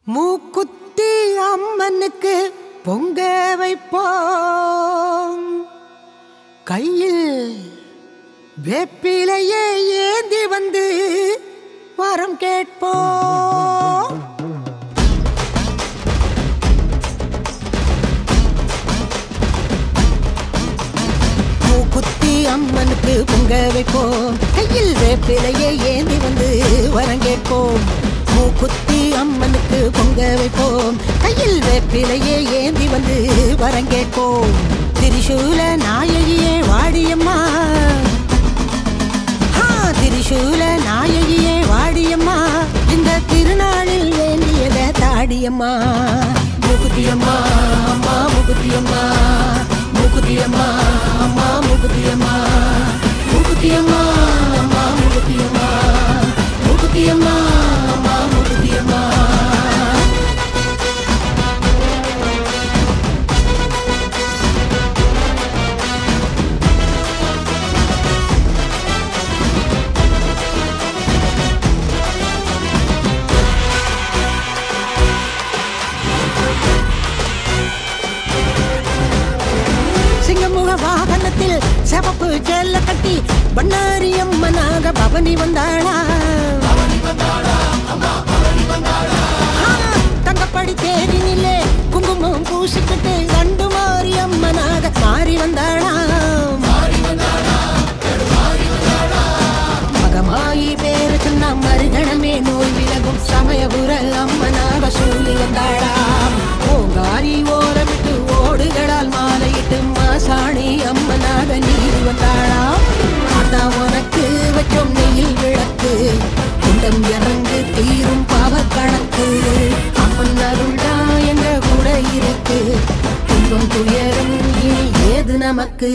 மூக்குத்தி அம்மனுக்கு பொங்க வைப்போம் கையில் வேப்பிலையே ஏந்தி வந்து வரம் கேட்போம் மூக்குத்தி அம்மனுக்கு பொங்க வைப்போம் கையில் வேப்பிலையே ஏந்தி வந்து வரம் கேட்போம் மூக்குத்தி அம்மனுக்கு பொங்க வைப்போம் கையில் வேப்பிலையே ஏந்தி வந்து வரம் கேட்போம் திரிசூல நாயகியே வாடியம்மா ஹா, திரிசூல நாயகியே வாடியம்மா இந்த திருநாளில் வேண்டியத தாடியம்மா முகுதியம்மா அம்மா முகுதியம்மா முகுதியம்மா அம்மா முகுதியம்மா முகுதியம்மா அம்மா முகுதியம்மா முகுதியம்மா அம்மா முகுதியம்மா சிங்கமுக வாகனத்தில் சிவப்பு செல்ல கட்டி பண்ணாரி அம்மனாக பவனி வந்தாளா ஆ, தங்கப்படி தேரினிலே குங்குமம் பூசிக்கிட்டு கண்டு மாறி அம்மனாக மாறி வந்தாளா மகமாயி பேரு சொன்ன மறுகணமே நோய் விலகும் சமயபுர அம்மனாக சூழி வந்தாளாம் ஓங்காரி ஓரமிட்டு ஓடுகளால் மாலையிட்டு மாசாணி அம்மனாக நீதி வந்தாளாம் அதான் உனக்கு வச்சோம் நெயில் விளக்கு குண்டம் இறங்கு தீரும் பாவ கணக்கு அம்மன் அருள்டா எங்க கூட இருக்கு துன்பம் துயரம் இனி ஏது நமக்கு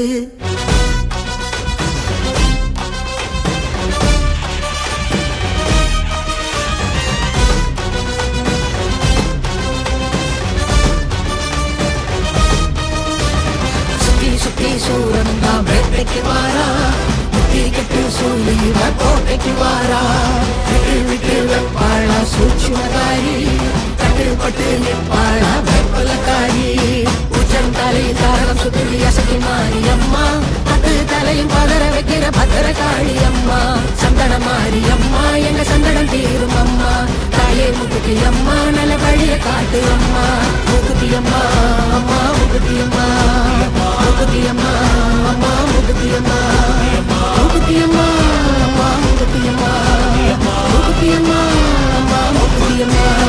சுத்தி சுத்தி சூரன் தான் வேட்டைக்கு வாரா முத்தி கட்டு சொல்லி கோட்டைக்கு வாரா விட்டு விட்டு வெப்பாளா சூட்சுமதாரி கட்டுப்பட்டு நிற்பாளா வெப்பலக்காரி உச்சம் தலை தாரகம் சுத்தி அசக்கி மாறி அம்மா பத்து தலையும் பதற வைக்கிற பத்திர காளி அம்மா சந்தன மாறி அம்மா எங்க சந்தனம் தீரும் அம்மா தாயே முக்குத்தி அம்மா நல்ல வழிய காட்டு அம்மா முக்குத்தி அம்மா அம்மா முக்குத்தி அம்மா முக்குத்தி அம்மா அம்மா முக்குத்தி அம்மா முக்குத்தி அம்மா அம்மா முக்குத்தி அம்மா முக்குத்தி அம்மா அம்மா முக்குத்தி அம்மா